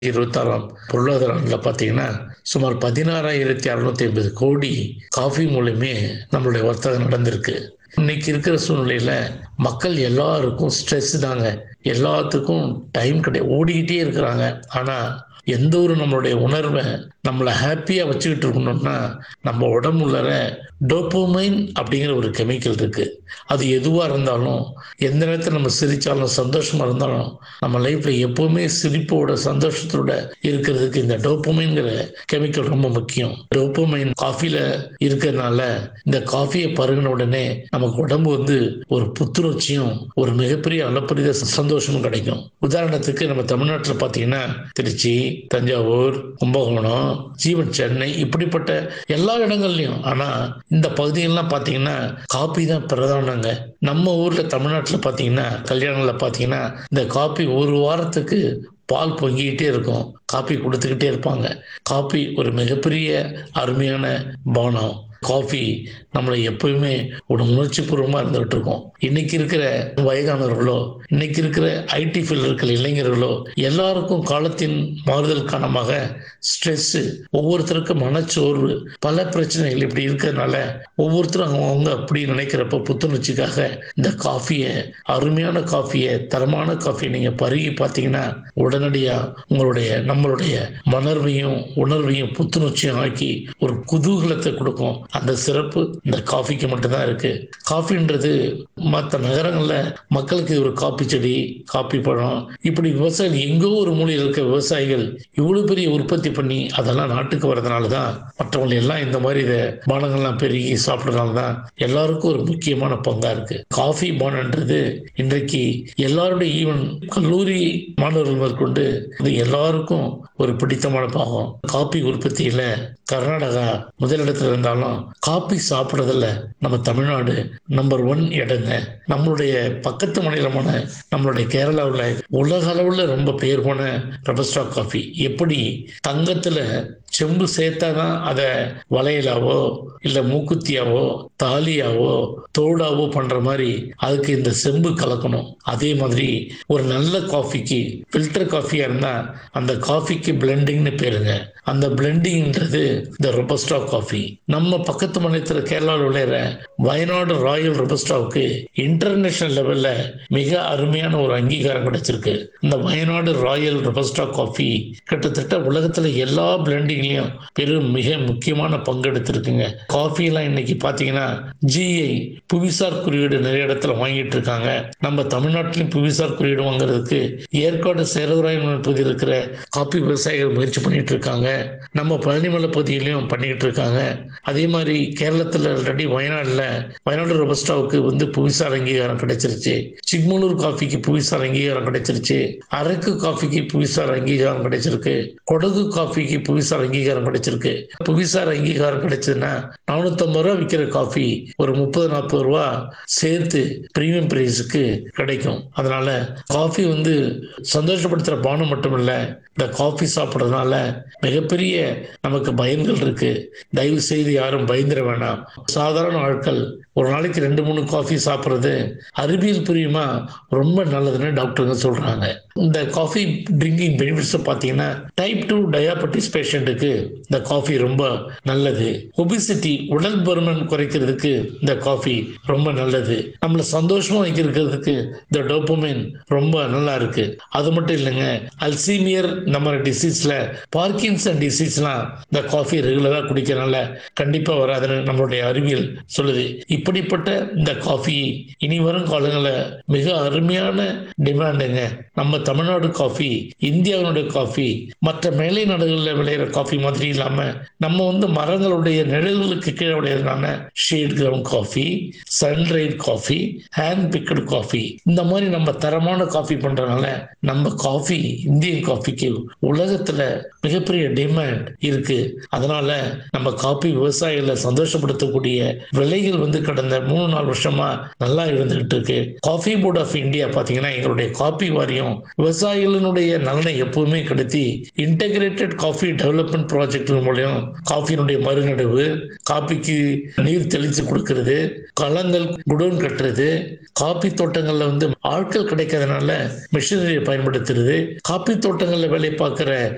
இருபத்தாறாம் பொருளாதார ஆண்டில் பார்த்தீங்கன்னா சுமார் பதினாறாயிரத்தி அறுநூத்தி ஐம்பது கோடி காஃபி மூலமே நம்மளுடைய வர்த்தகம் நடந்திருக்கு இன்னைக்கு இருக்கிற சூழ்நிலையில மக்கள் எல்லாருக்கும் ஸ்ட்ரெஸ் தாங்க எல்லாத்துக்கும் டைம் கிடையாது ஓடிக்கிட்டே இருக்கிறாங்க ஆனா எந்த ஒரு நம்மளுடைய உணர்வை நம்மளை ஹாப்பியாக வச்சுக்கிட்டு இருக்கணும்னா நம்ம உடம்புள்ளற டோப்போமைன் அப்படிங்கிற ஒரு கெமிக்கல் இருக்கு அது எதுவாக இருந்தாலும் எந்த நேரத்தில் நம்ம சிரித்தாலும் சந்தோஷமா இருந்தாலும் நம்ம லைஃப்ல எப்பவுமே சிரிப்போட சந்தோஷத்தோட இருக்கிறதுக்கு இந்த டோப்போமைன்கிற கெமிக்கல் ரொம்ப முக்கியம் டோப்போமைன் காஃபில இருக்கிறதுனால இந்த காஃபியை பருகின உடனே நமக்கு உடம்பு வந்து ஒரு புத்துணர்ச்சியும் ஒரு மிகப்பெரிய அளப்பரிய சந்தோஷமும் கிடைக்கும் உதாரணத்துக்கு நம்ம தமிழ்நாட்டில் பார்த்தீங்கன்னா திருச்சி தஞ்சாவூர் கும்பகோணம் ஜீவன் சென்னை இப்படிப்பட்ட எல்லா இடங்கள்லையும் ஆனா இந்த பகுதிகள்லாம் பார்த்தீங்கன்னா காப்பி தான் பிரதானங்க நம்ம ஊர்ல தமிழ்நாட்டில் பார்த்தீங்கன்னா கல்யாணங்களில் பார்த்தீங்கன்னா இந்த காப்பி ஒரு வாரத்துக்கு பால் பொங்கிக்கிட்டே இருக்கும் காப்பி கொடுத்துக்கிட்டே இருப்பாங்க காப்பி ஒரு மிகப்பெரிய அருமையான பானம் காஃபி நம்மளை எப்பயுமே ஒரு உணர்ச்சி பூர்வமாக இருந்துகிட்டு இருக்கோம் இன்னைக்கு இருக்கிற வயதானவர்களோ இன்னைக்கு இருக்கிற ஐடி ஃபீல்டு இருக்கிற இளைஞர்களோ எல்லாருக்கும் காலத்தின் மாறுதல் காரணமாக ஸ்ட்ரெஸ் ஒவ்வொருத்தருக்கும் மனச்சோர்வு பல பிரச்சனைகள் இப்படி இருக்கிறதுனால ஒவ்வொருத்தரும் அவங்க அப்படி நினைக்கிறப்ப புத்துணர்ச்சிக்காக இந்த காஃபியை அருமையான காஃபியை தரமான காஃபியை நீங்க பருகி பார்த்தீங்கன்னா உடனடியா உங்களுடைய நம்மளுடைய மணர்வையும் உணர்வையும் புத்துணர்ச்சியும் ஆக்கி ஒரு குதூகலத்தை கொடுக்கும் அந்த சிறப்பு இந்த காஃபிக்கு மட்டும்தான் இருக்கு காஃபின்றது மற்ற நகரங்கள்ல மக்களுக்கு ஒரு காப்பி செடி காப்பி பழம் இப்படி விவசாயிகள் எங்கோ ஒரு மூலையில் இருக்க விவசாயிகள் இவ்வளவு பெரிய உற்பத்தி பண்ணி அதெல்லாம் நாட்டுக்கு வர்றதுனால தான் மற்றவங்க எல்லாம் இந்த மாதிரி இதை பானங்கள்லாம் பெருகி சாப்பிட்றதுனால தான் எல்லாருக்கும் ஒரு முக்கியமான பங்கா இருக்கு காஃபி பானன்றது இன்றைக்கு எல்லாருடைய ஈவன் கல்லூரி மாணவர்கள் மேற்கொண்டு இது எல்லாருக்கும் ஒரு பிடித்தமான பாகம் காப்பி உற்பத்தியில கர்நாடகா முதலிடத்துல இருந்தாலும் காப்பி சாப்பிட்றதுல நம்ம தமிழ்நாடு நம்பர் ஒன் இடங்க நம்மளுடைய பக்கத்து மாநிலமான நம்மளுடைய கேரளாவில் உலக அளவுல ரொம்ப பெயர் போன ரபஸ்டா காஃபி எப்படி தங்கத்துல செம்பு சேர்த்தாதான் அதை வளையலாவோ இல்ல மூக்குத்தியாவோ தாலியாவோ தோடாவோ பண்ற மாதிரி அதுக்கு இந்த செம்பு கலக்கணும் அதே மாதிரி ஒரு நல்ல காஃபிக்கு ஃபில்டர் காஃபியா இருந்தா அந்த காஃபிக்கு பிளெண்டிங்னு பேருங்க அந்த பிளெண்டிங்ன்றது இந்த ரொபஸ்டா காஃபி நம்ம பக்கத்து மாநிலத்தில் கேரளாவில் விளையிற வயநாடு ராயல் ரொபஸ்டாவுக்கு இன்டர்நேஷனல் லெவல்ல மிக அருமையான ஒரு அங்கீகாரம் கிடைச்சிருக்கு இந்த வயநாடு ராயல் ரொபஸ்டா காஃபி கிட்டத்தட்ட உலகத்துல எல்லா பிளெண்டிங்லயும் பெரும் மிக முக்கியமான பங்கெடுத்திருக்குங்க காஃபி எல்லாம் இன்னைக்கு பாத்தீங்கன்னா ஜிஐ புவிசார் குறியீடு நிறைய இடத்துல வாங்கிட்டு இருக்காங்க நம்ம தமிழ்நாட்டிலும் புவிசார் குறியீடு வாங்குறதுக்கு ஏற்காடு சேரதுராயன் பகுதியில் இருக்கிற காப்பி விவசாயிகள் முயற்சி பண்ணிட்டு இருக்காங்க நம்ம பழனிமலை பகுதியிலையும் பண்ணிட்டு இருக்காங்க அதே மாதிரி கேரளத்தில் ஆல்ரெடி வயநாடுல வயநாடு ரொபஸ்டாவுக்கு வந்து புவிசார் அங்கீகாரம் கிடைச்சிருச்சு சிக்மலூர் காஃபிக்கு புவிசார் அங்கீகாரம் கிடைச்சிருச்சு அரக்கு காஃபிக்கு புவிசார் அங்கீகாரம் கிடைச்சிருக்கு கொடகு காஃபிக்கு புவிசார் அங்கீகாரம் கிடைச்சிருக்கு புவிசார் அங்கீகாரம் கிடைச்சதுன்னா நானூத்தம்பது ரூபா விற்கிற காஃபி ஒரு முப்பது நாற்பது ரூபா சேர்த்து பிரீமியம் பிரைஸுக்கு கிடைக்கும் அதனால காஃபி வந்து சந்தோஷப்படுத்துற பானம் மட்டும் இல்ல இந்த காஃபி சாப்பிட்றதுனால மிகப்பெரிய நமக்கு பயன்கள் இருக்கு தயவு செய்து யாரும் பயந்துட வேணாம் சாதாரண ஆட்கள் ஒரு நாளைக்கு ரெண்டு மூணு காஃபி சாப்பிட்றது அறிவியல் புரியுமா ரொம்ப நல்லதுன்னு டாக்டருங்க சொல்றாங்க இந்த காஃபி ட்ரிங்கிங் பெனிஃபிட்ஸ் பார்த்தீங்கன்னா டைப் டூ டயாபட்டிஸ் பேஷண்ட்டுக்கு இந்த காஃபி ரொம்ப நல்லது ஒபிசிட்டி உடல் பருமன் குறைக்கிறதுக்கு இந்த காஃபி ரொம்ப நல்லது நம்மளை சந்தோஷமா வைக்கிறதுக்கு இந்த டோப்பமைன் ரொம்ப நல்லா இருக்கு அது மட்டும் இல்லைங்க அல்சீமியர் நம்ம டிசீஸ்ல பார்க்கின்சன் டிசீஸ்லாம் இந்த காஃபி ரெகுலரா குடிக்கிறனால கண்டிப்பா வராதுன்னு நம்மளுடைய அறிவியல் சொல்லுது இப்படிப்பட்ட இந்த காஃபி இனி வரும் காலங்களில் மிக அருமையான டிமாண்டுங்க நம்ம தமிழ்நாடு காஃபி இந்தியாவினுடைய காஃபி மற்ற மேலை நாடுகளில் விளையிற காஃபி மாதிரி இல்லாம நம்ம வந்து மரங்களுடைய நிழல்களுக்கு கீழே விளையிறதுனால shade grown coffee sun dried coffee hand picked coffee இந்த மாதிரி நம்ம தரமான காஃபி பண்றதுனால நம்ம காஃபி இந்தியன் காஃபிக்கு உலகத்துல மிகப்பெரிய டிமாண்ட் இருக்கு அதனால நம்ம காஃபி விவசாயிகளை சந்தோஷப்படுத்தக்கூடிய விலைகள் வந்து கடந்த மூணு நாலு வருஷமா நல்லா இருந்துகிட்டு இருக்கு காஃபி போர்ட் ஆஃப் இந்தியா பாத்தீங்கன்னா எங்களுடைய காஃபி வாரியம் விவசாயிகளினுடைய நலனை எப்பவுமே கருத்தி இன்டகிரேட்டட் காஃபி டெவலப்மெண்ட் ப்ராஜெக்ட் மூலியம் காஃபியினுடைய மறுநடுவு காப்பிக்கு நீர் தெளித்து கொடுக்கறது களங்கள் குடோன் கட்டுறது காப்பி தோட்டங்கள்ல வந்து ஆட்கள் கிடைக்காதனால மிஷினரியை பயன்படுத்துறது காப்பி தோட்டங்கள்ல வேலை பார்க்கிற